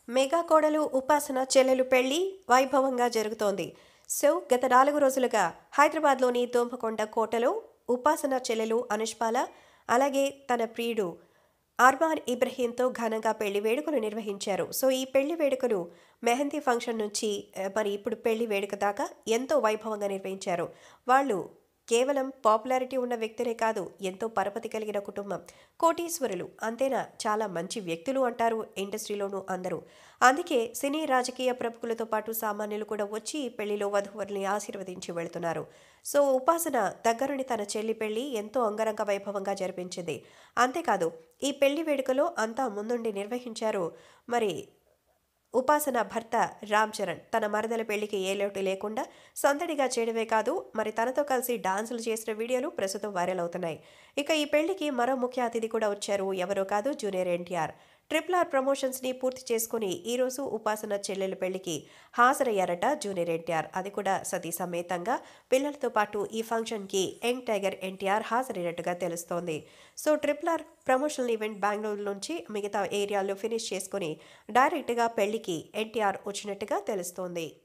mega కోడలు ఉపాసన చెల్లెలు పెళ్లి వైభవంగా జరుగుతోంది సో గత నాలుగు రోజులుగా హైదరాబాద్లోని దోమకొండ కోటలో ఉపాసన చెల్లెలు అనుష్పాల అలాగే తన ప్రియుడు అర్మాన్ ఇబ్రహీంతో ఘనంగా పెళ్లి వేడుకలు నిర్వహించారు సో ఈ పెళ్లి వేడుకలు మెహందీ ఫంక్షన్ నుంచి ఆ, మరి ఇప్పుడు పెళ్లి వేడుక దాకా ఎంతో వైభవంగా నిర్వహించారు వాళ్ళు కేవలం పాపులారిటీ ఉన్న వ్యక్తులే కాదు ఎంతో పరపతి కలిగిన కుటుంబం కోటీశ్వరులు అంతేనా చాలా మంచి వ్యక్తులు అంటారు ఇండస్ట్రీలోనూ అందరూ అందుకే సినీ రాజకీయ ప్రముఖులతో పాటు సామాన్యులు కూడా వచ్చి ఈ పెళ్లిలో వధువరుల్ని ఆశీర్వదించి వెళుతున్నారు సో ఉపాసన దగ్గరుండి తన చెల్లి పెళ్లి ఎంతో అంగరంగ వైభవంగా జరిపించింది అంతేకాదు ఈ పెళ్లి వేడుకలో అంతా ముందుండి నిర్వహించారు మరి ఉపాసన భర్త రామ్ చరణ్ తన మరదల పెళ్లికి ఏ లోటు లేకుండా సందడిగా చేయడమే కాదు మరి తనతో కలిసి డాన్సులు చేసిన వీడియోలు ప్రస్తుతం వైరల్ అవుతున్నాయి ఇక ఈ పెళ్లికి మరో ముఖ్య అతిథి కూడా వచ్చారు ఎవరో కాదు junior NTR triple R promotions ని పూర్తి చేసుకుని ఈ రోజు ఉపాసన చెల్లెల పెళ్లికి హాజరయ్యారట జూనియర్ ఎన్టీఆర్ అది కూడా సతీ సమేతంగా పిల్లలతో పాటు ఈ ఫంక్షన్ కి యంగ్ టైగర్ ఎన్టీఆర్ హాజరైనట్టుగా తెలుస్తోంది so triple R promotional event Bengaluru నుంచి మిగతా ఏరియాల్లో ఫినిష్ చేసుకుని డైరెక్ట్గా పెళ్లికి ఎన్టీఆర్ వచ్చినట్టుగా తెలుస్తోంది